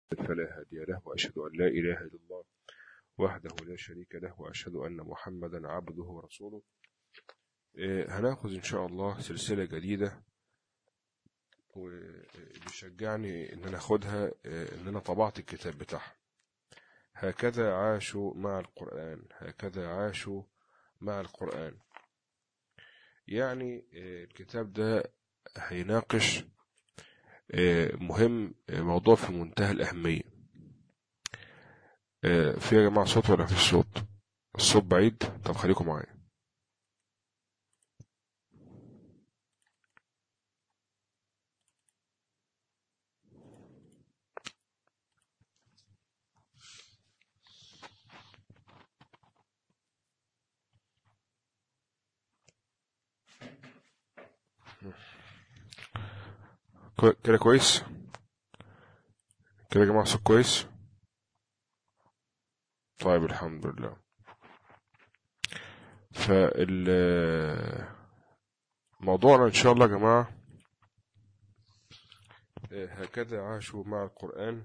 فلا هادي له وأشهد أن لا إله إلا الله وحده لا شريك له وأشهد أن محمدا عبده ورسوله إيه، هناخذ إن شاء الله سلسلة جديدة وبيشجعني إن أنا أخدها إيه، إن أنا طبعت الكتاب بتاعها هكذا عاشوا مع القرآن هكذا عاشوا مع القرآن يعني إيه، الكتاب ده هيناقش مهم موضوع في منتهى الأهمية في يا جماعة صوت ولا في الصوت الصوت بعيد طب خليكم معايا كده كويس كده يا جماعة صوت كويس طيب الحمد لله فال موضوعنا إن شاء الله يا جماعة هكذا عاشوا مع القرآن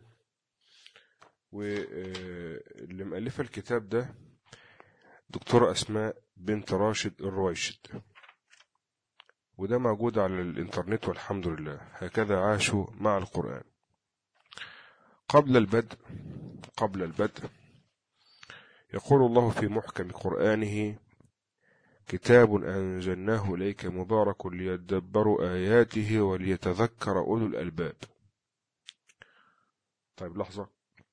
واللي مؤلفة الكتاب ده دكتورة أسماء بنت راشد الرويشد وده موجود على الإنترنت والحمد لله هكذا عاشوا مع القرآن قبل البدء قبل البدء يقول الله في محكم قرآنه كتاب أنزلناه إليك مبارك ليدبروا آياته وليتذكر أولو الألباب طيب لحظة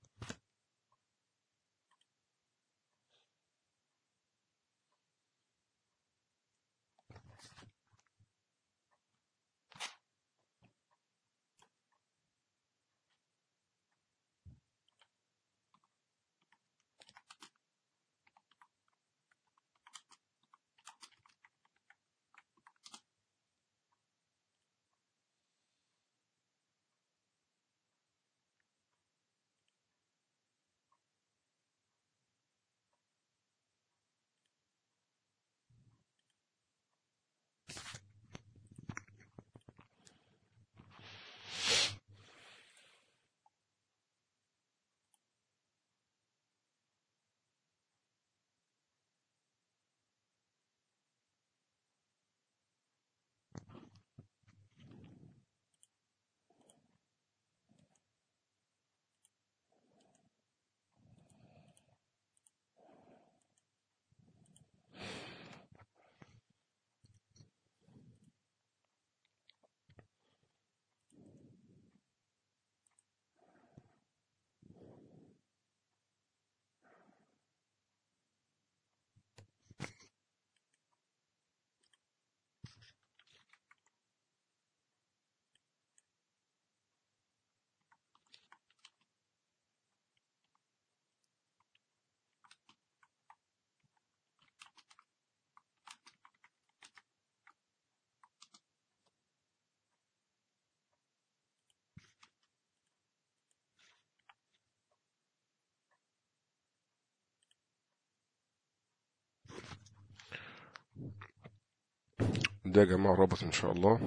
ده يا جماعة رابط إن شاء الله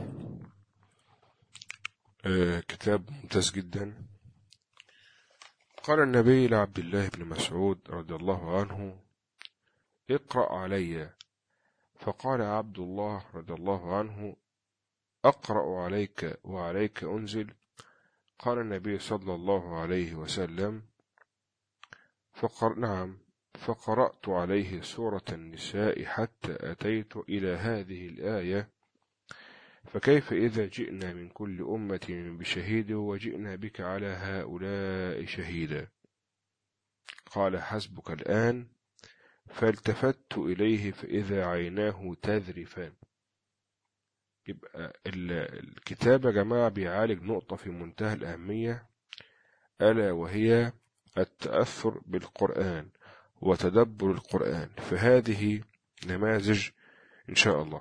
آه كتاب ممتاز جدا قال النبي لعبد الله بن مسعود رضي الله عنه اقرأ علي فقال عبد الله رضي الله عنه أقرأ عليك وعليك أنزل قال النبي صلى الله عليه وسلم فقر نعم فقرأت عليه سورة النساء حتى أتيت إلى هذه الآية فكيف إذا جئنا من كل أمة بشهيد وجئنا بك على هؤلاء شهيدا قال حسبك الآن فالتفت إليه فإذا عيناه تذرفان يبقى الكتاب يا جماعة بيعالج نقطة في منتهى الأهمية ألا وهي التأثر بالقرآن وتدبر القرآن فهذه نماذج إن شاء الله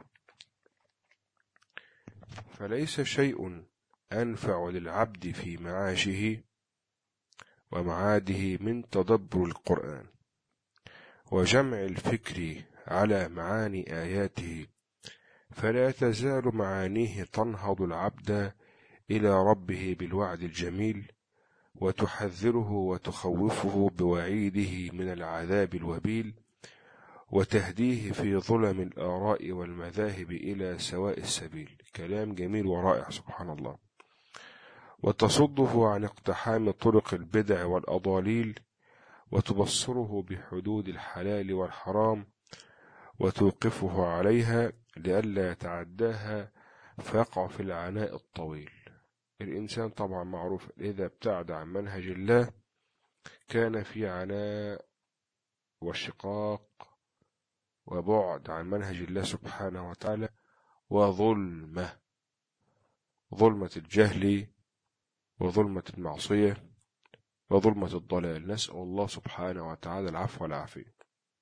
فليس شيء أنفع للعبد في معاشه ومعاده من تدبر القرآن وجمع الفكر على معاني آياته فلا تزال معانيه تنهض العبد إلى ربه بالوعد الجميل وتحذره وتخوفه بوعيده من العذاب الوبيل وتهديه في ظلم الآراء والمذاهب إلى سواء السبيل كلام جميل ورائع سبحان الله وتصده عن اقتحام طرق البدع والأضاليل وتبصره بحدود الحلال والحرام وتوقفه عليها لئلا يتعداها فيقع في العناء الطويل الإنسان طبعا معروف إذا ابتعد عن منهج الله كان في عناء وشقاق وبعد عن منهج الله سبحانه وتعالى وظلمة ظلمة الجهل وظلمة المعصية وظلمة الضلال نسأل الله سبحانه وتعالى العفو والعافية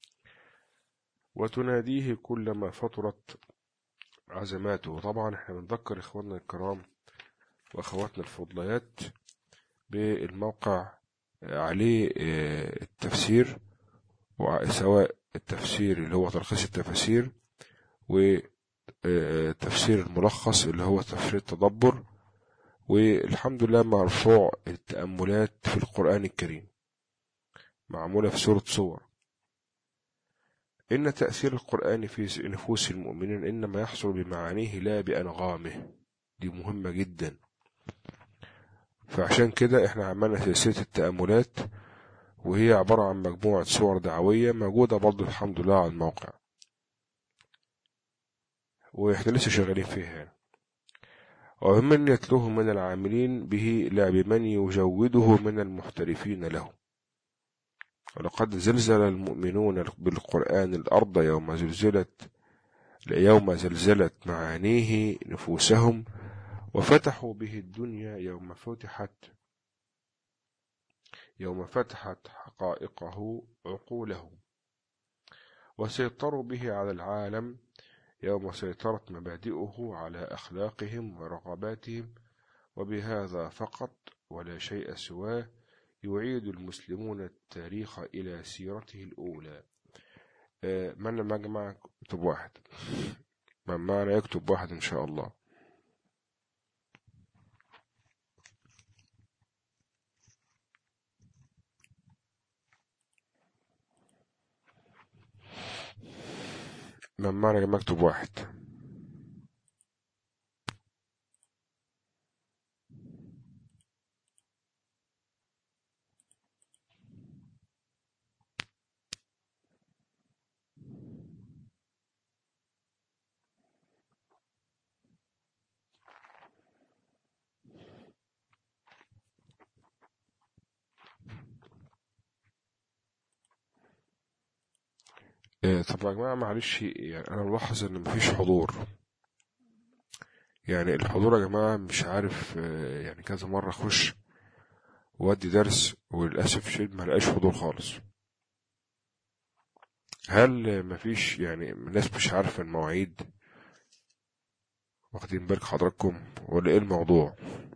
وتناديه كلما فطرت عزماته طبعا احنا بنذكر اخواننا الكرام واخواتنا الفضليات بالموقع عليه آه، التفسير سواء التفسير اللي هو تلخيص التفاسير وتفسير الملخص اللي هو تفسير التدبر والحمد لله مرفوع التأملات في القرآن الكريم معمولة في سورة صور إن تأثير القرآن في نفوس المؤمنين إنما يحصل بمعانيه لا بأنغامه دي مهمة جدا فعشان كده احنا عملنا سلسلة التأملات وهي عبارة عن مجموعة صور دعوية موجودة برضه الحمد لله على الموقع واحنا لسه شغالين فيها يعني. وممن يتلوه من العاملين به لا بمن يجوده من المحترفين له ولقد زلزل المؤمنون بالقرآن الأرض يوم زلزلت يوم زلزلت معانيه نفوسهم وفتحوا به الدنيا يوم فتحت يوم فتحت حقائقه عقولهم وسيطروا به على العالم يوم سيطرت مبادئه على أخلاقهم ورغباتهم وبهذا فقط ولا شيء سواه يعيد المسلمون التاريخ إلى سيرته الأولى آه، من مجمع اكتب واحد من معنى يكتب واحد إن شاء الله من معنى مكتوب واحد آه، طب يا جماعة معلش يعني أنا ملاحظ إن مفيش حضور يعني الحضور يا جماعة مش عارف آه، يعني كذا مرة أخش وأدي درس وللأسف شديد ملقاش حضور خالص هل مفيش يعني الناس مش عارفة المواعيد واخدين بالك حضراتكم ولا ايه الموضوع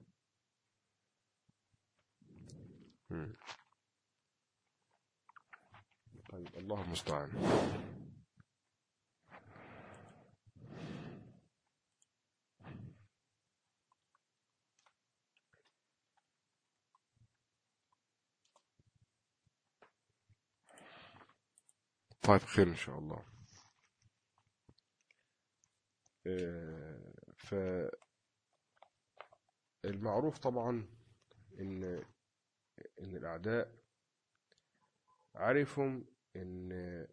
طيب الله المستعان طيب خير إن شاء الله آه، ف المعروف طبعا إن إن الأعداء عرفوا إن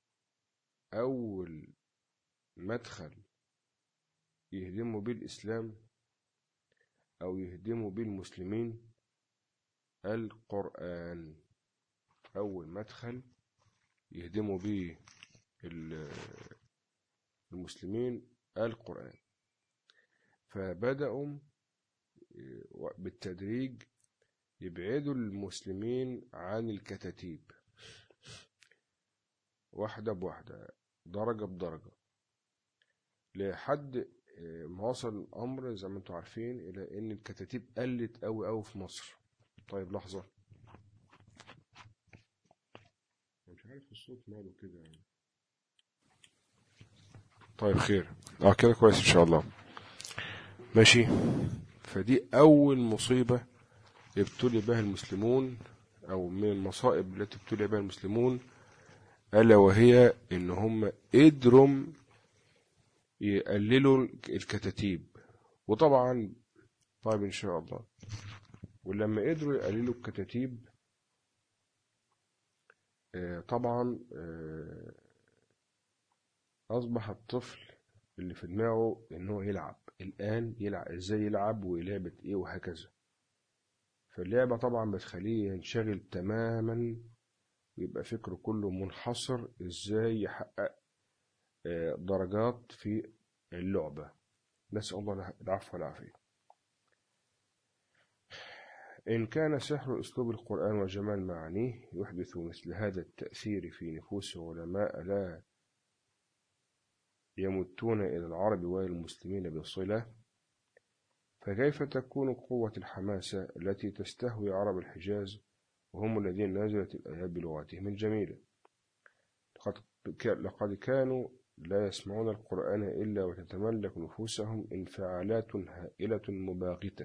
أول مدخل يهدموا بيه الإسلام أو يهدموا بيه المسلمين القرآن أول مدخل يهدموا به المسلمين القرآن فبدأوا بالتدريج يبعدوا المسلمين عن الكتاتيب واحدة بواحدة درجة بدرجة لحد ما وصل الأمر زي ما انتم عارفين إلى إن الكتاتيب قلت أوي أوي في مصر طيب لحظة عارف الصوت ماله كده يعني طيب خير اه كده كويس ان شاء الله ماشي فدي اول مصيبة ابتلي بها المسلمون أو من المصائب التي ابتلي بها المسلمون ألا وهي إن هم قدروا يقللوا الكتاتيب وطبعا طيب إن شاء الله ولما قدروا يقللوا الكتاتيب آه، طبعا آه، أصبح الطفل اللي في دماغه إن هو يلعب الآن يلعب إزاي يلعب ولعبة إيه وهكذا فاللعبة طبعا بتخليه ينشغل تماما ويبقى فكره كله منحصر إزاي يحقق آه، درجات في اللعبة نسأل الله العفو والعافية إن كان سحر أسلوب القرآن وجمال معانيه يحدث مثل هذا التأثير في نفوس علماء لا يمتون إلى العرب والمسلمين بصلة فكيف تكون قوة الحماسة التي تستهوي عرب الحجاز وهم الذين نزلت الآيات بلغاتهم الجميلة لقد كانوا لا يسمعون القرآن إلا وتتملك نفوسهم انفعالات هائلة مباغتة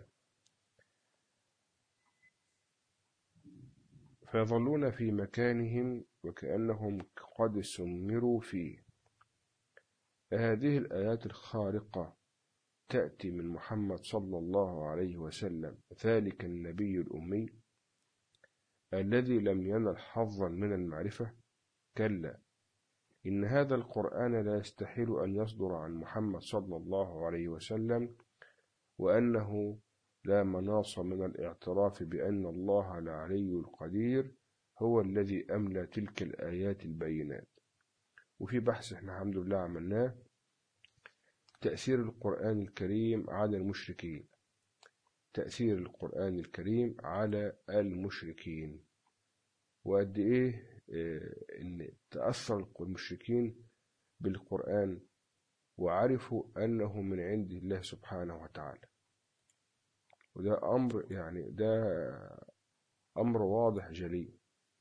فيظلون في مكانهم وكأنهم قد سمروا فيه هذه الآيات الخارقة تأتي من محمد صلى الله عليه وسلم ذلك النبي الأمي الذي لم ينل حظا من المعرفة كلا إن هذا القرآن لا يستحيل أن يصدر عن محمد صلى الله عليه وسلم وأنه لا مناص من الاعتراف بأن الله العلي القدير هو الذي أملى تلك الآيات البينات وفي بحث احنا الحمد لله عملناه تأثير القرآن الكريم على المشركين تأثير القرآن الكريم على المشركين وقد إيه آه، إن تأثر المشركين بالقرآن وعرفوا أنه من عند الله سبحانه وتعالى وده أمر يعني ده أمر واضح جلي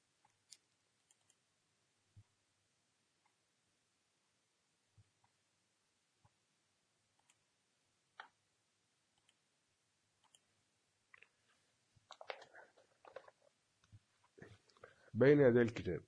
بين يدي الكتاب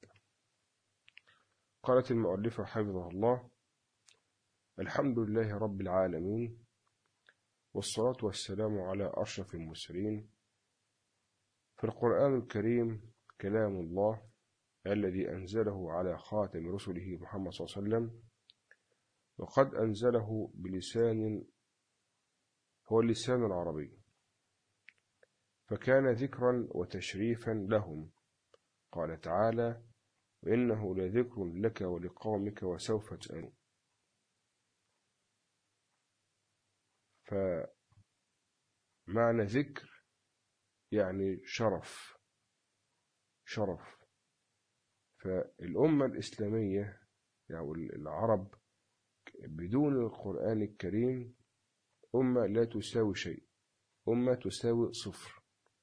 قالت المؤلفة حفظها الله الحمد لله رب العالمين والصلاة والسلام على أشرف المرسلين فالقرآن الكريم كلام الله الذي أنزله على خاتم رسله محمد صلى الله عليه وسلم وقد أنزله بلسان هو اللسان العربي فكان ذكرا وتشريفا لهم قال تعالى وإنه لذكر لك ولقومك وسوف تسألون فمعنى ذكر يعني شرف شرف فالأمة الإسلامية يعني العرب بدون القرآن الكريم أمة لا تساوي شيء أمة تساوي صفر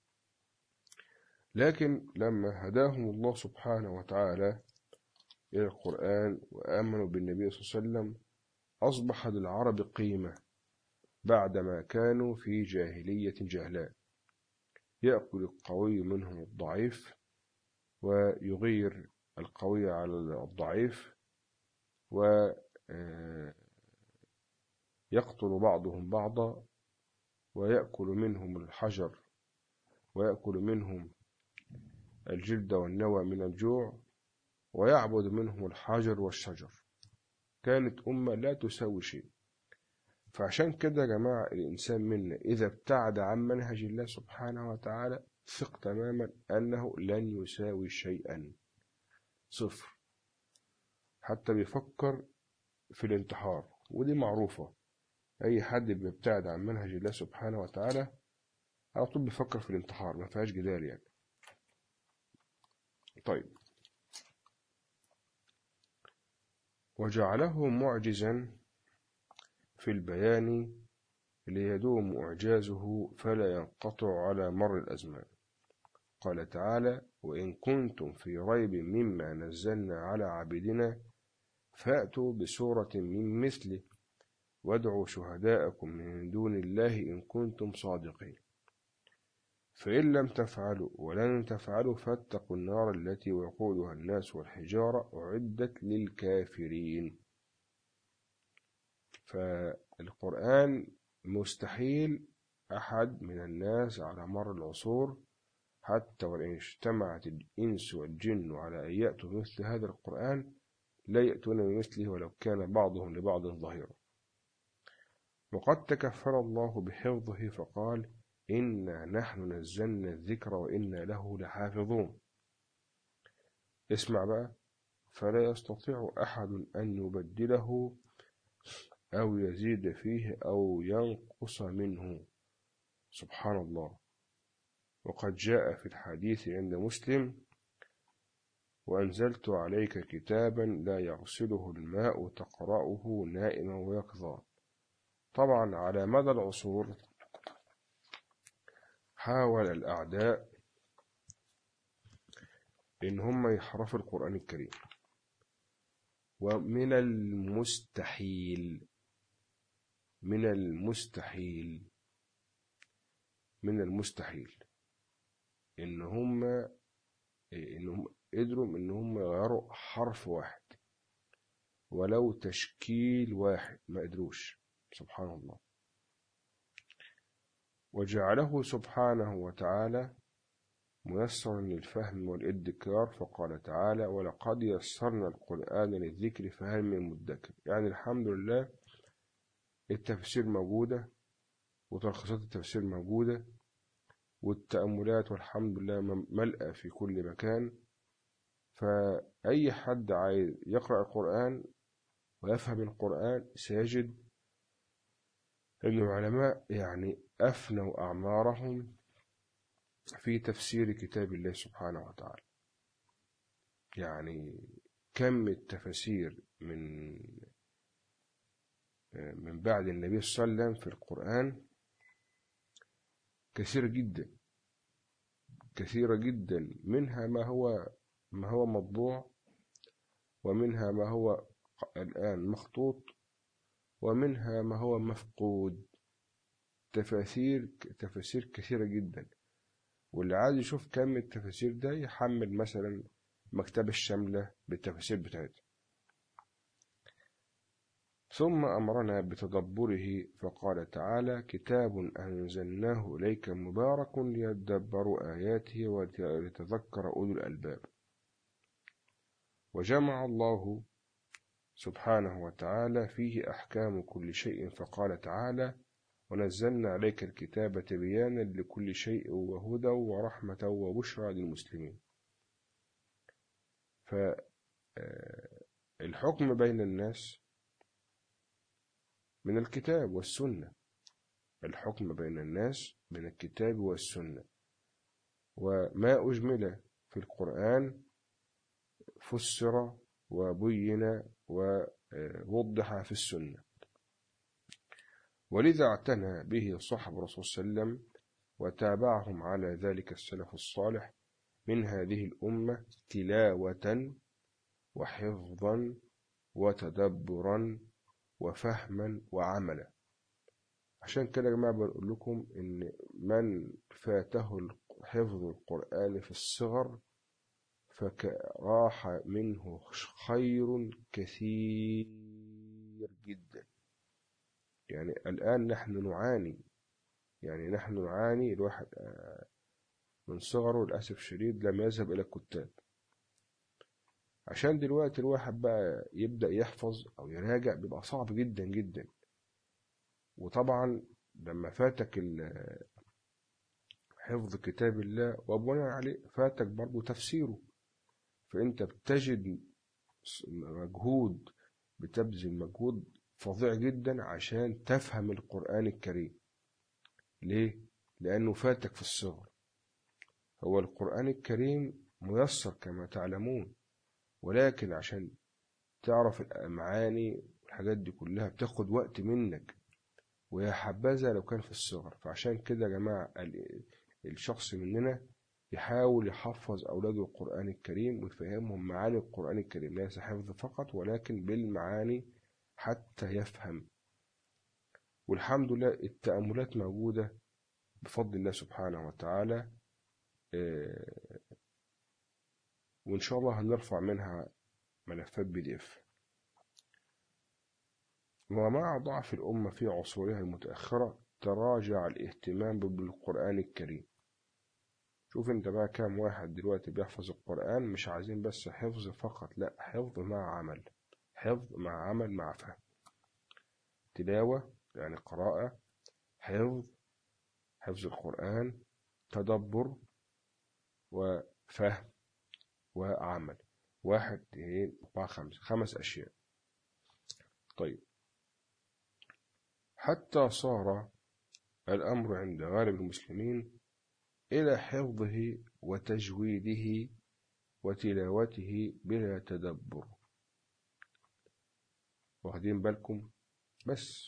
لكن لما هداهم الله سبحانه وتعالى إلى القرآن وآمنوا بالنبي صلى الله عليه وسلم أصبح للعرب قيمة بعدما كانوا في جاهلية جهلاء يأكل القوي منهم الضعيف ويغير القوي على الضعيف ويقتل آه، بعضهم بعضا ويأكل منهم الحجر ويأكل منهم الجلد والنوى من الجوع ويعبد منهم الحجر والشجر كانت أمة لا تساوي شيء فعشان كده يا جماعة الإنسان منا إذا ابتعد عن منهج الله سبحانه وتعالى ثق تماما أنه لن يساوي شيئا صفر حتى بيفكر في الانتحار ودي معروفة أي حد بيبتعد عن منهج الله سبحانه وتعالى على طول بيفكر في الانتحار ما فيهاش جدال يعني طيب وجعله معجزا في البيان ليدوم إعجازه فلا ينقطع على مر الأزمان قال تعالى وإن كنتم في ريب مما نزلنا على عبدنا فأتوا بسورة من مثله وادعوا شهداءكم من دون الله إن كنتم صادقين فإن لم تفعلوا ولن تفعلوا فاتقوا النار التي وقودها الناس والحجارة أعدت للكافرين فالقرآن مستحيل أحد من الناس على مر العصور حتى وإن اجتمعت الإنس والجن على أن يأتوا مثل هذا القرآن لا يأتون بمثله ولو كان بعضهم لبعض ظهيرا وقد تكفل الله بحفظه فقال إنا نحن نزلنا الذكر وإنا له لحافظون اسمع بقى فلا يستطيع أحد أن يبدله أو يزيد فيه أو ينقص منه سبحان الله وقد جاء في الحديث عند مسلم وأنزلت عليك كتابا لا يغسله الماء تقرأه نائما ويقظا طبعا على مدى العصور حاول الأعداء إن هم يحرفوا القرآن الكريم ومن المستحيل من المستحيل من المستحيل إن هم إنهم قدروا إن هم يغيروا حرف واحد ولو تشكيل واحد ما قدروش سبحان الله وجعله سبحانه وتعالى ميسرا للفهم والادكار فقال تعالى ولقد يسرنا القرآن للذكر فهل من مدكر يعني الحمد لله التفسير موجودة وتلخيصات التفسير موجودة والتأملات والحمد لله ملأة في كل مكان فأي حد عايز يقرأ القرآن ويفهم القرآن سيجد أن العلماء يعني أفنوا أعمارهم في تفسير كتاب الله سبحانه وتعالى يعني كم التفسير من من بعد النبي صلى الله عليه وسلم في القرآن كثيرة جدا كثيرة جدا منها ما هو ما هو مطبوع ومنها ما هو الآن مخطوط ومنها ما هو مفقود تفاسير تفاسير كثيرة جدا واللي عايز يشوف كم التفاسير ده يحمل مثلا مكتبة الشاملة بالتفاسير بتاعتها ثم أمرنا بتدبره فقال تعالى كتاب أنزلناه إليك مبارك ليدبروا آياته وليتذكر أولو الألباب وجمع الله سبحانه وتعالى فيه أحكام كل شيء فقال تعالى ونزلنا عليك الكتاب تبيانا لكل شيء وهدى ورحمة وبشرى للمسلمين فالحكم بين الناس من الكتاب والسنة الحكم بين الناس من الكتاب والسنة وما أجمل في القرآن فسر وبين ووضح في السنة ولذا اعتنى به صحب رسول صلى الله عليه وسلم وتابعهم على ذلك السلف الصالح من هذه الأمة تلاوة وحفظا وتدبرا وفهما وعملا عشان كده يا جماعة بقول لكم إن من فاته حفظ القرآن في الصغر فراح منه خير كثير جدا يعني الآن نحن نعاني يعني نحن نعاني الواحد من صغره للأسف الشديد لم يذهب إلى الكتاب عشان دلوقتي الواحد بقى يبدأ يحفظ أو يراجع بيبقى صعب جدا جدا وطبعا لما فاتك حفظ كتاب الله وبناء عليه فاتك برضه تفسيره فأنت بتجد مجهود بتبذل مجهود فظيع جدا عشان تفهم القرآن الكريم ليه؟ لأنه فاتك في الصغر هو القرآن الكريم ميسر كما تعلمون ولكن عشان تعرف المعاني والحاجات دي كلها بتاخد وقت منك ويا حبذا لو كان في الصغر فعشان كده يا جماعة الشخص مننا يحاول يحفظ أولاده القرآن الكريم ويفهمهم معاني القرآن الكريم ليس حفظ فقط ولكن بالمعاني حتى يفهم والحمد لله التأملات موجودة بفضل الله سبحانه وتعالى آه، وإن شاء الله هنرفع منها ملفات بي دي اف ومع ضعف الأمة في عصورها المتأخرة تراجع الاهتمام بالقرآن الكريم شوف انت بقى كام واحد دلوقتي بيحفظ القرآن مش عايزين بس حفظ فقط لا حفظ مع عمل حفظ مع عمل مع فهم تلاوة يعني قراءة حفظ حفظ القرآن تدبر وفهم وعمل واحد اثنين أربعة خمسة خمس أشياء طيب حتى صار الأمر عند غالب المسلمين إلى حفظه وتجويده وتلاوته بلا تدبر واخدين بالكم بس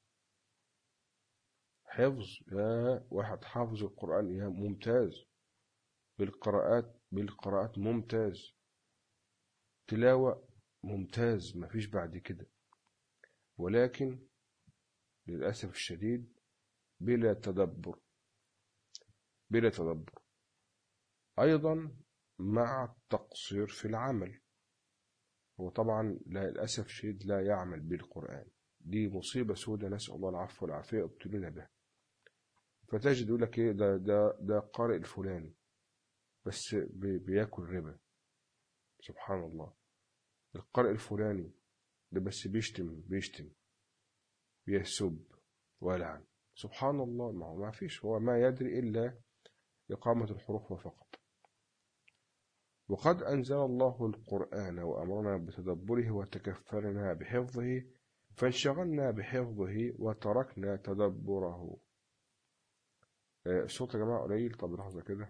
حفظ يا واحد حافظ القرآن يا ممتاز بالقراءات بالقراءات ممتاز تلاوة ممتاز مفيش بعد كده ولكن للأسف الشديد بلا تدبر بلا تدبر أيضا مع التقصير في العمل هو طبعا للأسف الشديد لا يعمل بالقرآن دي مصيبة سودة نسأل الله العفو والعافية ابتلونا بها فتجد يقول لك ايه ده ده ده قارئ الفلاني بس بياكل ربا سبحان الله القارئ الفلاني ده بس بيشتم بيشتم بيسب ويلعن سبحان الله ما هو ما فيش هو ما يدري إلا إقامة الحروف فقط وقد أنزل الله القرآن وأمرنا بتدبره وتكفلنا بحفظه فانشغلنا بحفظه وتركنا تدبره آه، الصوت يا جماعة قليل طب لحظة كده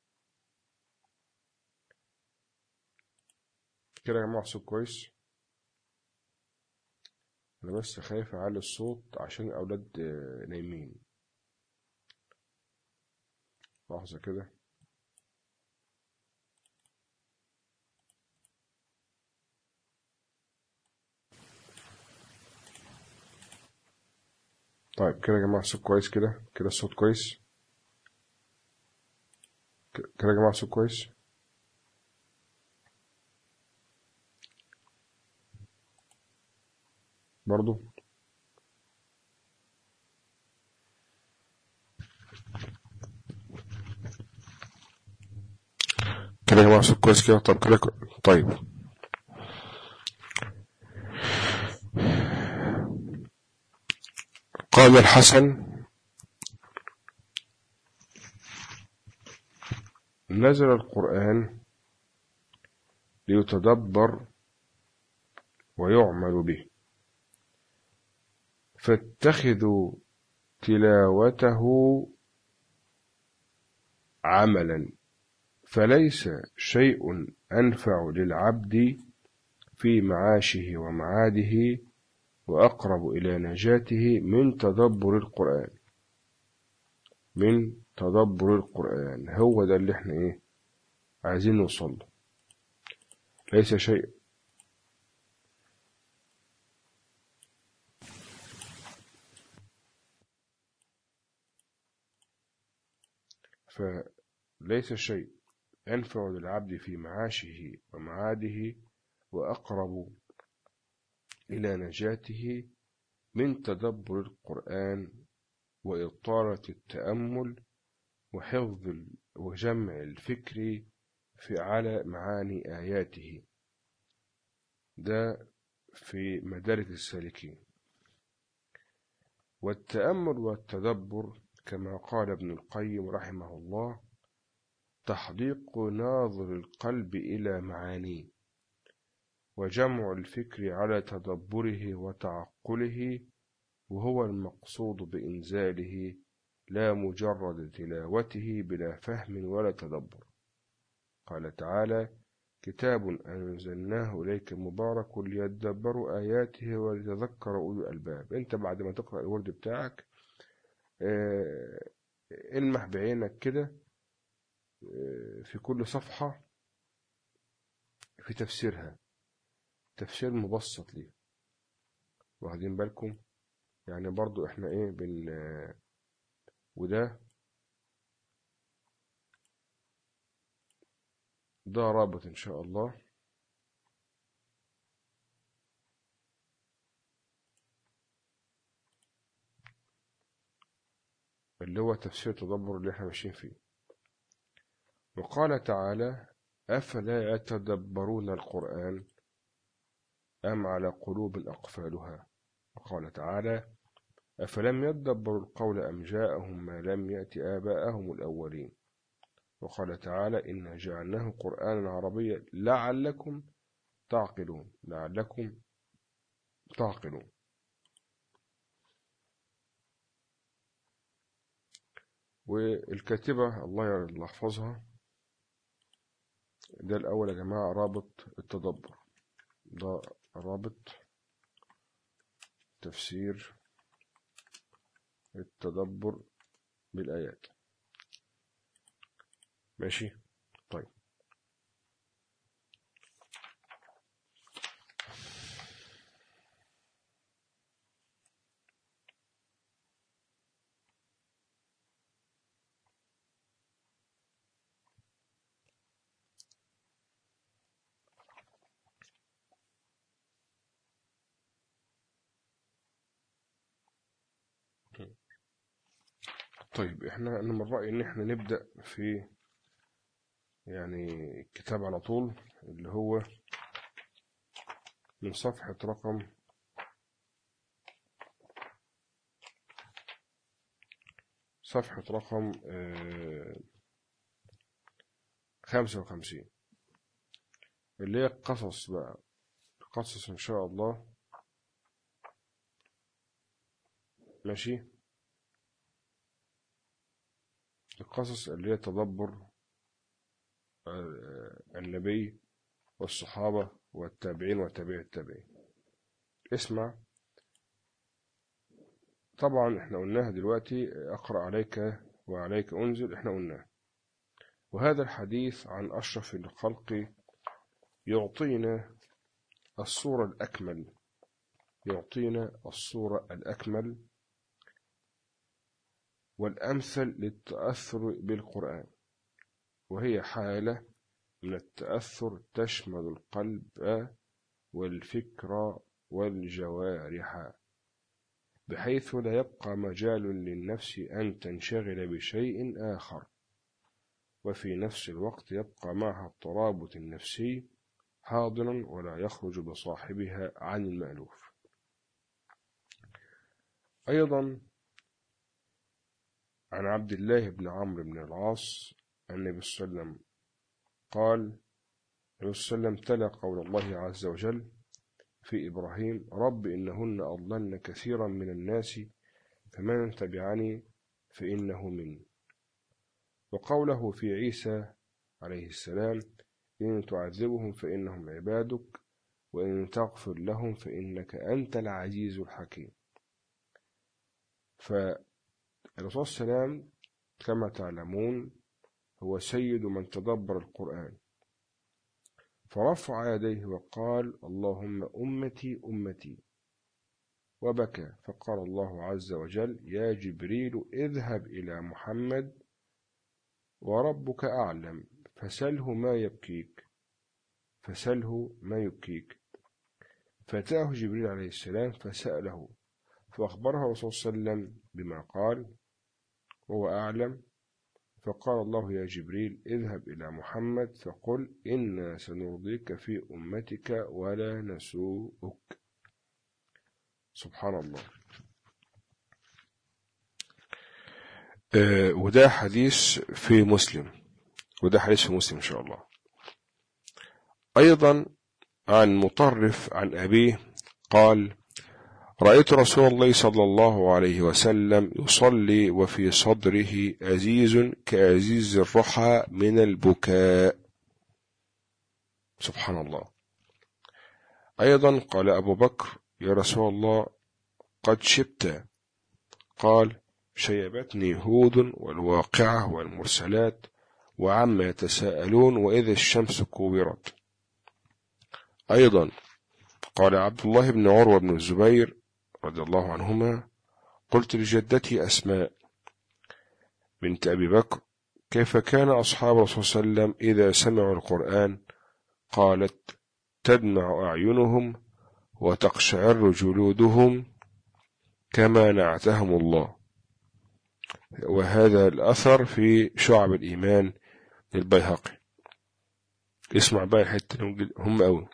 كده يا جماعة الصوت كويس أنا بس خايف أعلي الصوت عشان الأولاد آه، نايمين لحظة كده طيب كده يا جماعة الصوت كويس كده كده الصوت كويس كده يا جماعة الصوت كويس برضو كده يا جماعة الصوت كويس كده طب كده طيب قال الحسن نزل القرآن ليتدبر ويعمل به فاتخذوا تلاوته عملا فليس شيء أنفع للعبد في معاشه ومعاده وأقرب إلى نجاته من تدبر القرآن من تدبر القرآن هو ده اللي احنا ايه عايزين نوصل له ليس شيء فليس شيء ينفع للعبد في معاشه ومعاده وأقرب إلى نجاته من تدبر القرآن وإطارة التأمل وحفظ وجمع الفكر في على معاني آياته ده في مدارك السالكين والتأمل والتدبر كما قال ابن القيم رحمه الله تحديق ناظر القلب إلى معانيه وجمع الفكر على تدبره وتعقله وهو المقصود بإنزاله لا مجرد تلاوته بلا فهم ولا تدبر قال تعالى كتاب أنزلناه إليك مبارك ليدبروا آياته وليتذكر أولو الألباب أنت بعد ما تقرأ الورد بتاعك آه، المح بعينك كده آه، في كل صفحة في تفسيرها تفسير مبسط ليه واخدين بالكم يعني برضو احنا ايه بن وده ده رابط إن شاء الله اللي هو تفسير التدبر اللي احنا ماشيين فيه وقال تعالى أفلا يتدبرون القرآن أم على قلوب أقفالها وقال تعالى أفلم يدبروا القول أم جاءهم ما لم يأت آباءهم الأولين وقال تعالى إنا جعلناه قرآنا عربيا لعلكم تعقلون لعلكم تعقلون والكاتبة الله يحفظها ده الأول يا جماعة رابط التدبر ده رابط تفسير التدبر بالآيات ماشي طيب طيب احنا انا من رأيي ان احنا نبدأ في يعني الكتاب على طول اللي هو من صفحة رقم صفحة رقم خمسة وخمسين اللي هي قصص بقى قصص إن شاء الله ماشي القصص اللي هي تدبر النبي والصحابة والتابعين وتابع التابعين اسمع طبعا احنا قلناها دلوقتي اقرأ عليك وعليك انزل احنا قلناه وهذا الحديث عن أشرف الخلق يعطينا الصورة الأكمل يعطينا الصورة الأكمل والأمثل للتأثر بالقرآن وهي حالة من التأثر تشمل القلب والفكر والجوارح بحيث لا يبقى مجال للنفس أن تنشغل بشيء آخر وفي نفس الوقت يبقى معها الترابط النفسي حاضرا ولا يخرج بصاحبها عن المألوف أيضا عن عبد الله بن عمرو بن العاص النبي صلى الله عليه وسلم قال النبي صلى الله عليه وسلم تلا قول الله عز وجل في إبراهيم رب إنهن أضللن كثيرا من الناس فمن تبعني فإنه مني وقوله في عيسى عليه السلام إن تعذبهم فإنهم عبادك وإن تغفر لهم فإنك أنت العزيز الحكيم فالرسول صلى الله عليه وسلم كما تعلمون هو سيد من تدبر القرآن فرفع يديه وقال اللهم أمتي أمتي وبكى فقال الله عز وجل يا جبريل اذهب إلى محمد وربك أعلم فسله ما يبكيك فسله ما يبكيك فأتاه جبريل عليه السلام فسأله فأخبره الرسول صلى الله عليه وسلم بما قال وهو أعلم فقال الله يا جبريل اذهب إلى محمد فقل إنا سنرضيك في أمتك ولا نسوءك سبحان الله آه وده حديث في مسلم وده حديث في مسلم إن شاء الله أيضا عن مطرف عن أبيه قال رأيت رسول الله صلى الله عليه وسلم يصلي وفي صدره أزيز كأزيز الرحى من البكاء سبحان الله أيضا قال أبو بكر يا رسول الله قد شبت قال شيبتني هود والواقعة والمرسلات وعما يتساءلون وإذا الشمس كورت أيضا قال عبد الله بن عروة بن الزبير رضي الله عنهما قلت لجدتي أسماء بنت أبي بكر كيف كان أصحاب الرسول صلى الله عليه وسلم إذا سمعوا القرآن قالت تدمع أعينهم وتقشعر جلودهم كما نعتهم الله وهذا الأثر في شعب الإيمان للبيهقي اسمع بقى الحتة هم أوي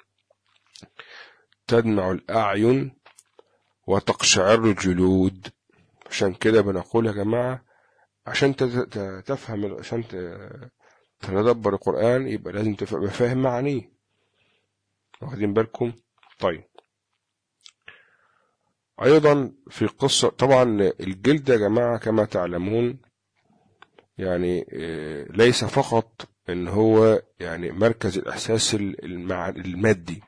تدمع الأعين وتقشعر الجلود عشان كده بنقول يا جماعة عشان تفهم عشان تتدبر القرآن يبقى لازم تبقى فاهم معانيه واخدين بالكم طيب أيضا في قصة طبعا الجلد يا جماعة كما تعلمون يعني آه، ليس فقط ان هو يعني مركز الاحساس المادي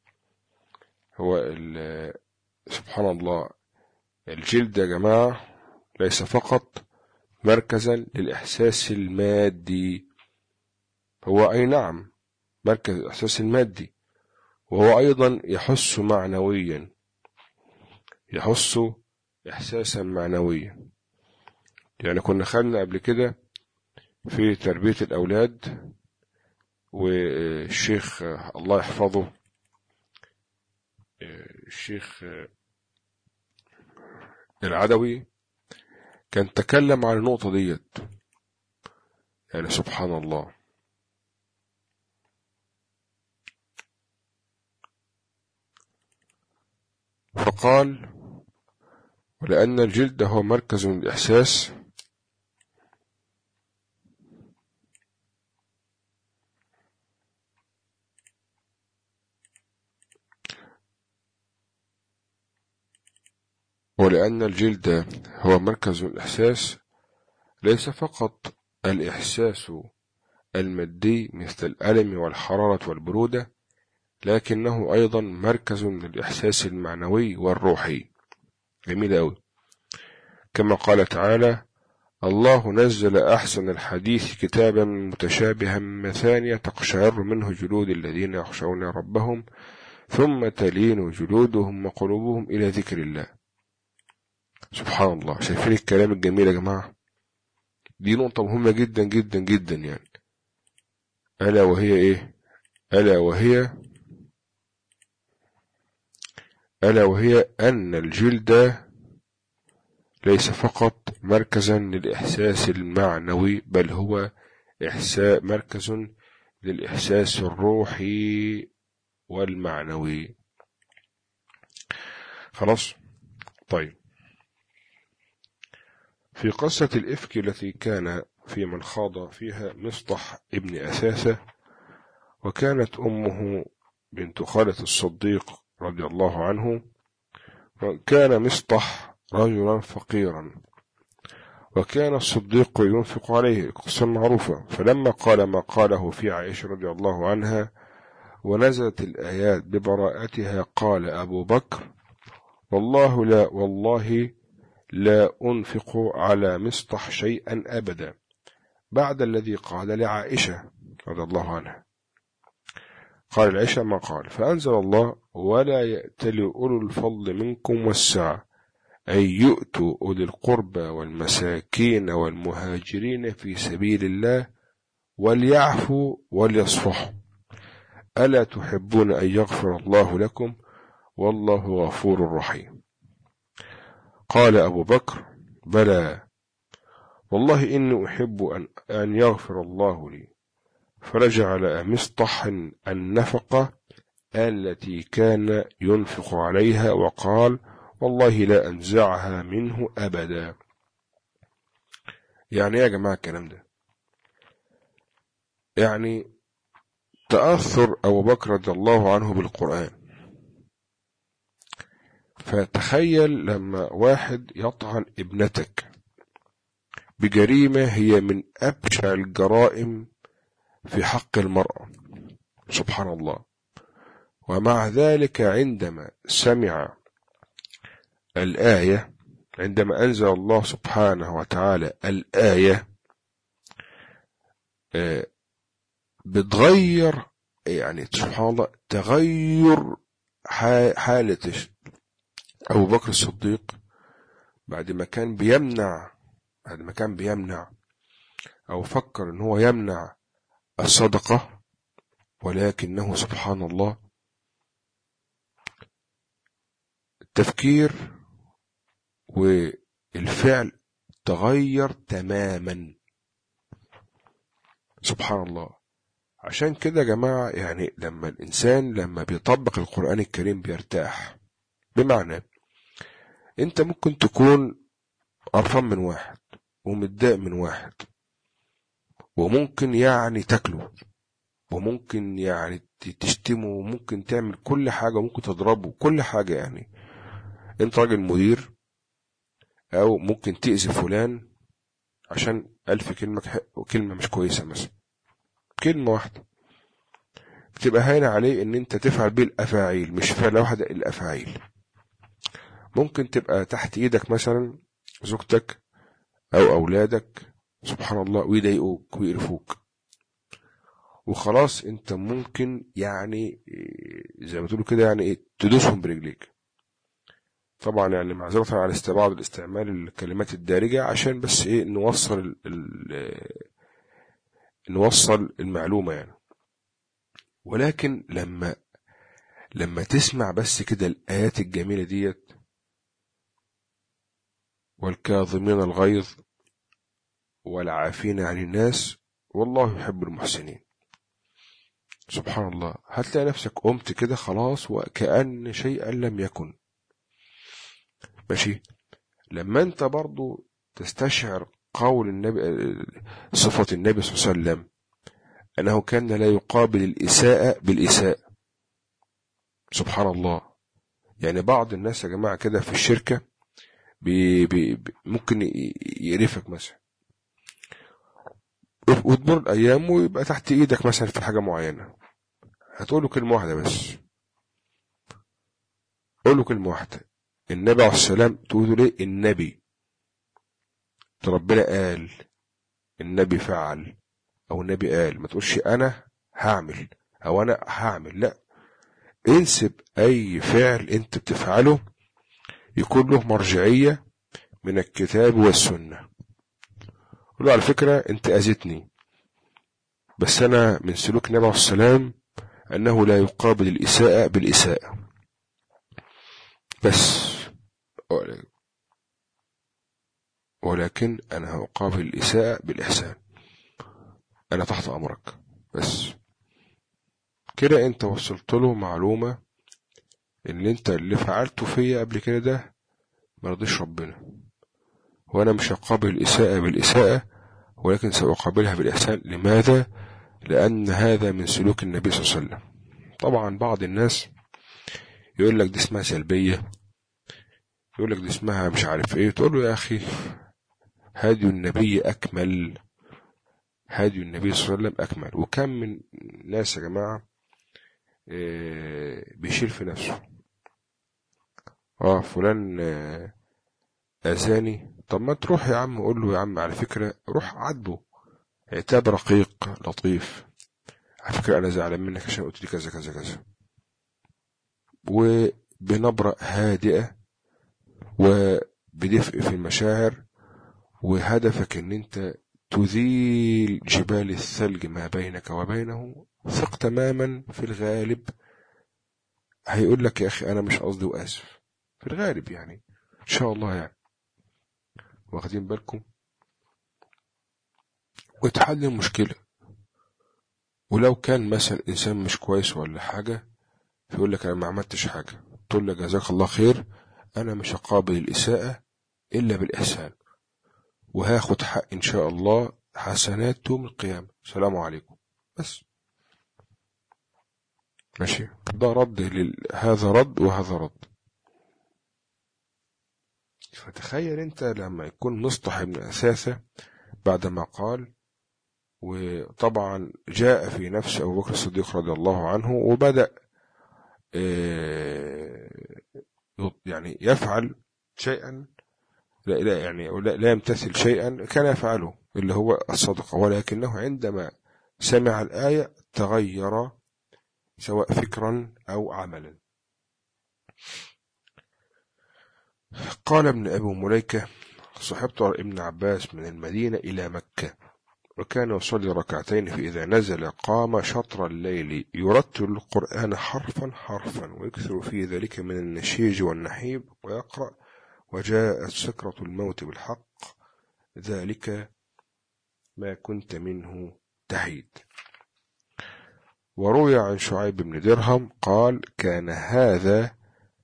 هو سبحان الله الجلد يا جماعة ليس فقط مركزا للإحساس المادي هو أي نعم مركز الإحساس المادي وهو أيضا يحس معنويا يحس إحساسا معنويا يعني كنا خدنا قبل كده في تربية الأولاد والشيخ الله يحفظه الشيخ العدوي كان تكلم عن النقطة ديت يعني سبحان الله فقال ولأن الجلد هو مركز الإحساس ولأن الجلد هو مركز الإحساس ليس فقط الإحساس المادي مثل الألم والحرارة والبرودة لكنه أيضا مركز للإحساس المعنوي والروحي جميل أوي كما قال تعالى الله نزل أحسن الحديث كتابا متشابها مثانية تقشعر منه جلود الذين يخشون ربهم ثم تلين جلودهم وقلوبهم إلى ذكر الله سبحان الله شايفين الكلام الجميل يا جماعة دي نقطة مهمة جدا جدا جدا يعني ألا وهي إيه ألا وهي ألا وهي أن الجلد ليس فقط مركزا للإحساس المعنوي بل هو إحساس مركز للإحساس الروحي والمعنوي خلاص طيب في قصة الإفك التي كان في من خاض فيها مصطح ابن أساسة وكانت أمه بنت خالة الصديق رضي الله عنه كان مصطح رجلا فقيرا وكان الصديق ينفق عليه قصة معروفة فلما قال ما قاله في عائشة رضي الله عنها ونزلت الآيات ببراءتها قال أبو بكر والله لا والله لا أنفق على مصطح شيئا أبدا بعد الذي قال لعائشة رضي الله عنها قال العشاء ما قال فأنزل الله ولا يأتل أولو الفضل منكم والسعة أن يؤتوا أولي القربى والمساكين والمهاجرين في سبيل الله وليعفوا وليصفحوا ألا تحبون أن يغفر الله لكم والله غفور رحيم قال أبو بكر بلى والله إني أحب أن, أن يغفر الله لي فرجع على مصطح النفقة التي كان ينفق عليها وقال والله لا أنزعها منه أبدا يعني يا جماعة الكلام ده يعني تأثر أبو بكر رضي الله عنه بالقرآن فتخيل لما واحد يطعن ابنتك بجريمة هي من أبشع الجرائم في حق المرأة سبحان الله ومع ذلك عندما سمع الآية عندما أنزل الله سبحانه وتعالى الآية آه، بتغير يعني سبحان الله تغير حالة أبو بكر الصديق بعد ما كان بيمنع بعد ما كان بيمنع أو فكر إن هو يمنع الصدقة ولكنه سبحان الله التفكير والفعل تغير تماما سبحان الله عشان كده يا جماعة يعني لما الإنسان لما بيطبق القرآن الكريم بيرتاح بمعنى أنت ممكن تكون قرفان من واحد ومتضايق من واحد وممكن يعني تاكله وممكن يعني تشتمه وممكن تعمل كل حاجة وممكن تضربه كل حاجة يعني انت راجل مدير او ممكن تأذي فلان عشان ألف كلمة كلمة مش كويسة مثلا كلمة واحدة بتبقى هاينة عليه ان انت تفعل بيه الافاعيل مش فعل واحدة الافاعيل ممكن تبقى تحت ايدك مثلا زوجتك او اولادك سبحان الله ويضايقوك ويقرفوك وخلاص انت ممكن يعني زي ما تقولوا كده يعني ايه تدوسهم برجليك طبعا يعني معذرة على استبعاد الاستعمال الكلمات الدارجة عشان بس ايه نوصل ال ال نوصل المعلومة يعني ولكن لما لما تسمع بس كده الآيات الجميلة ديت والكاظمين الغيظ والعافين عن الناس والله يحب المحسنين سبحان الله هتلاقي نفسك قمت كده خلاص وكأن شيئا لم يكن ماشي لما انت برضو تستشعر قول النبي صفة النبي صلى الله عليه وسلم أنه كان لا يقابل الإساءة بالإساءة سبحان الله يعني بعض الناس يا جماعة كده في الشركة بي بي ممكن يقرفك مثلا وتمر الأيام ويبقى تحت إيدك مثلا في حاجة معينة هتقوله كلمة واحدة بس قوله كلمة واحدة النبي عليه السلام تقول ليه النبي ربنا قال النبي فعل او النبي قال ما تقولش انا هعمل او انا هعمل لا انسب اي فعل انت بتفعله يكون له مرجعية من الكتاب والسنة قول على فكرة انت اذيتني بس انا من سلوك النبي عليه السلام انه لا يقابل الاساءة بالاساءة بس ولكن أنا أقابل الإساءة بالإحسان أنا تحت أمرك بس كده أنت وصلت له معلومة إن أنت اللي فعلته فيا قبل كده ده مرضيش ربنا وأنا مش هقابل الإساءة بالإساءة ولكن سأقابلها بالإحسان لماذا؟ لأن هذا من سلوك النبي صلى الله عليه وسلم طبعا بعض الناس يقول لك دي اسمها سلبية يقول لك دي اسمها مش عارف ايه تقول له يا اخي هدي النبي اكمل هدي النبي صلى الله عليه وسلم اكمل وكم من ناس يا جماعه بيشيل في نفسه اه فلان اذاني طب ما تروح يا عم قول له يا عم على فكره روح عاتبه عتاب رقيق لطيف على فكره انا زعلان منك عشان قلت لي كذا كذا كذا وبنبره هادئه وبدفء في المشاعر وهدفك ان انت تذيل جبال الثلج ما بينك وبينه ثق تماما في الغالب هيقول لك يا اخي انا مش قصدي واسف في الغالب يعني ان شاء الله يعني واخدين بالكم وتحل المشكلة ولو كان مثلا انسان مش كويس ولا حاجة يقول لك انا ما عملتش حاجة تقول له جزاك الله خير أنا مش هقابل الإساءة إلا بالإحسان وهاخد حق إن شاء الله حسنات يوم القيامة السلام عليكم بس ماشي ده رد لل... هذا رد وهذا رد فتخيل انت لما يكون مصطح بن أثاثة بعدما قال وطبعا جاء في نفس أبو بكر الصديق رضي الله عنه وبدأ يعني يفعل شيئا لا, لا يعني لا, لا يمتثل شيئا كان يفعله اللي هو الصدقة ولكنه عندما سمع الآية تغير سواء فكرا أو عملا قال ابن أبي مليكة صحبت ابن عباس من المدينة إلى مكة وكان يصلي ركعتين فإذا نزل قام شطر الليل يرتل القرآن حرفا حرفا ويكثر في ذلك من النشيج والنحيب ويقرأ وجاءت سكرة الموت بالحق ذلك ما كنت منه تحيد وروي عن شعيب بن درهم قال كان هذا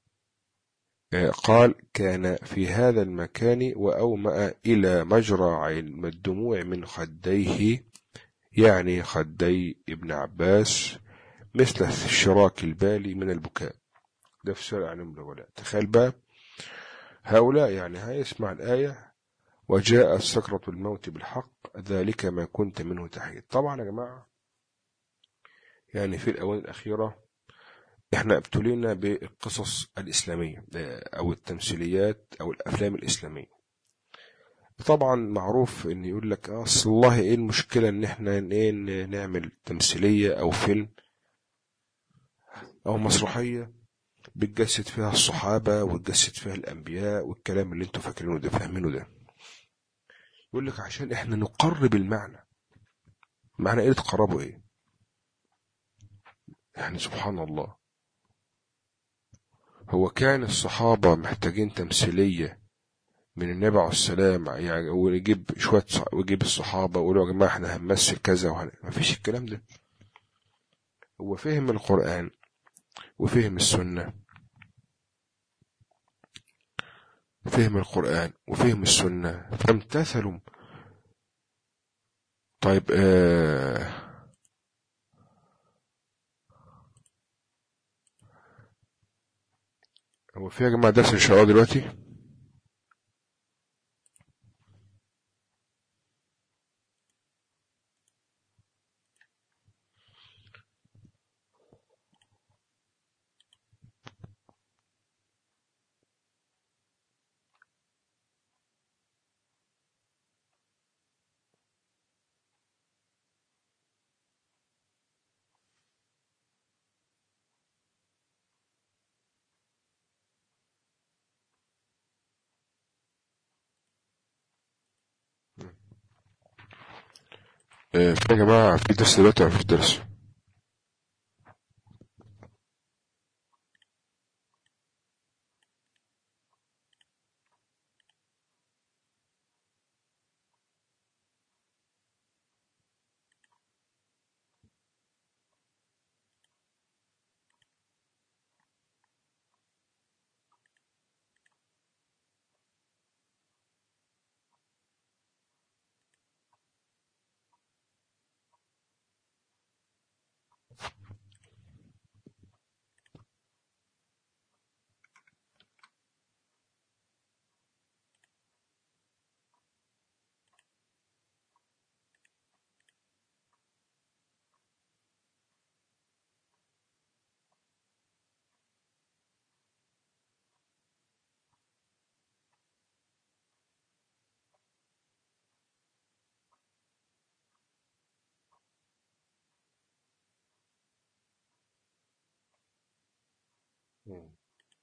قال كان في هذا المكان وأومأ إلى مجرى عين الدموع من خديه يعني خدي ابن عباس مثل الشراك البالي من البكاء ده في سورة عن ولا تخيل بقى هؤلاء يعني هيسمع الآية وجاء سكرة الموت بالحق ذلك ما كنت منه تحيد طبعا يا جماعة يعني في الأوان الأخيرة احنا ابتلينا بالقصص الإسلامية أو التمثيليات أو الأفلام الإسلامية طبعا معروف ان يقول لك اصل الله ايه المشكلة ان احنا ايه نعمل تمثيلية او فيلم او مسرحية بتجسد فيها الصحابة وتجسد فيها الانبياء والكلام اللي انتوا فاكرينه ده فاهمينه ده يقول لك عشان احنا نقرب المعنى معنى ايه تقربوا ايه يعني سبحان الله هو كان الصحابة محتاجين تمثيلية من النبي عليه السلام يعني ويجيب شوية ويجيب الصحابة ويقولوا يا جماعة احنا هنمثل كذا وهن... ما فيش الكلام ده هو فهم القرآن وفهم السنة فهم القرآن وفهم السنة فامتثلوا طيب آه هو في يا جماعة درس إن شاء الله دلوقتي آه، في يا جماعة في درس دلوقتي ولا مفيش درس مم.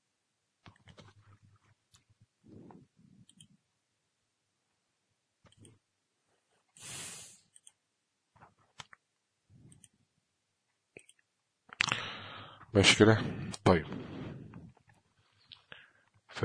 ماشي كده طيب ف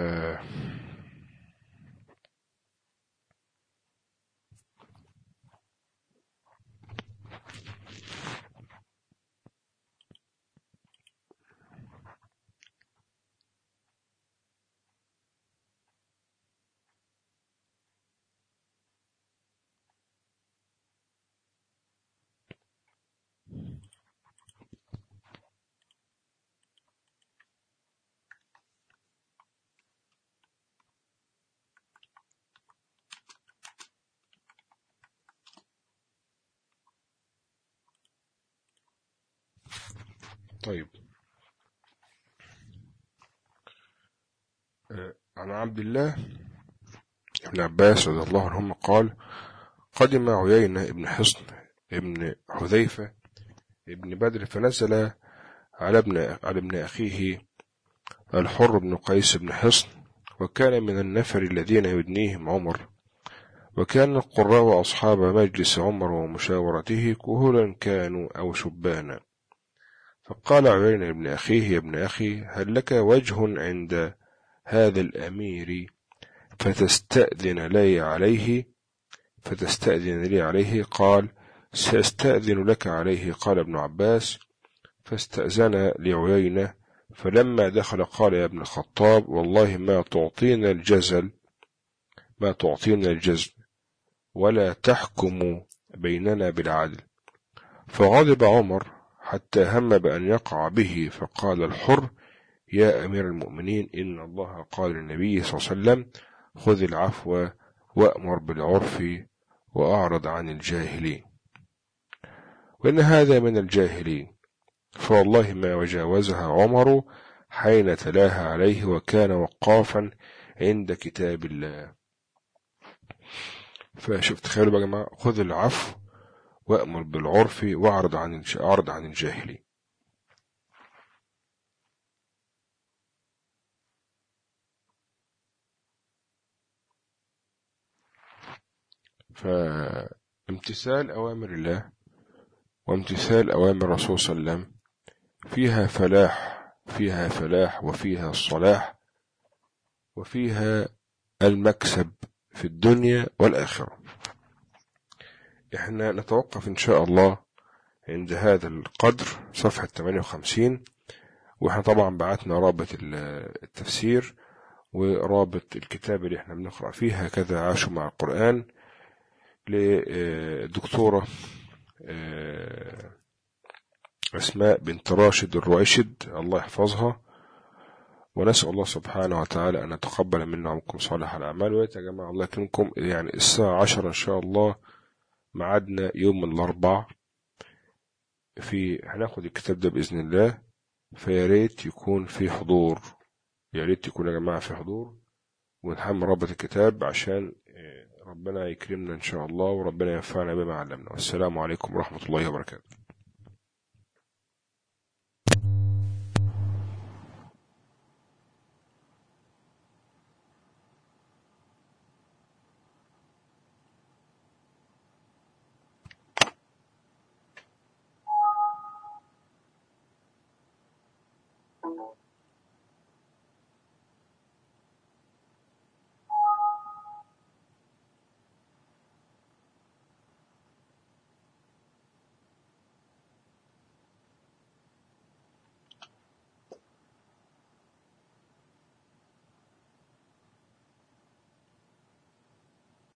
طيب آه، عن عبد الله ابن عباس رضي الله عنهما قال قدم عيينة ابن حصن ابن حذيفة ابن بدر فنزل على ابن على ابن أخيه الحر بن قيس بن حصن وكان من النفر الذين يدنيهم عمر وكان القراء أصحاب مجلس عمر ومشاورته كهولا كانوا أو شبانا فقال عيين ابن أخيه يا ابن أخي هل لك وجه عند هذا الأمير فتستأذن لي عليه فتستأذن لي عليه قال سأستأذن لك عليه قال ابن عباس فاستأذن لعيينة فلما دخل قال يا ابن الخطاب والله ما تعطينا الجزل ما تعطينا الجزل ولا تحكم بيننا بالعدل فغضب عمر حتى هم بأن يقع به فقال الحر يا أمير المؤمنين إن الله قال للنبي صلى الله عليه وسلم خذ العفو وأمر بالعرف وأعرض عن الجاهلين وإن هذا من الجاهلين فوالله ما وجاوزها عمر حين تلاها عليه وكان وقافا عند كتاب الله فشوف تخيلوا بقى جماعة خذ العفو وأمر بالعرف واعرض عن أعرض عن الجاهلين فامتثال أوامر الله وامتثال أوامر الرسول صلى الله عليه وسلم فيها فلاح فيها فلاح وفيها الصلاح وفيها المكسب في الدنيا والآخرة احنا نتوقف ان شاء الله عند هذا القدر صفحة 58 واحنا طبعا بعتنا رابط التفسير ورابط الكتاب اللي احنا بنقرأ فيه هكذا عاشوا مع القرآن لدكتورة آه، أسماء بنت راشد الراشد الله يحفظها ونسأل الله سبحانه وتعالى أن يتقبل منا ومنكم صالح الأعمال ويا جماعة الله يكرمكم يعني الساعة عشرة إن شاء الله معادنا يوم الأربع في هناخد الكتاب ده بإذن الله فيا ريت يكون في حضور يا ريت يكون يا جماعة في حضور ونحمل رابط الكتاب عشان آه، ربنا يكرمنا إن شاء الله وربنا ينفعنا بما علمنا والسلام عليكم ورحمة الله وبركاته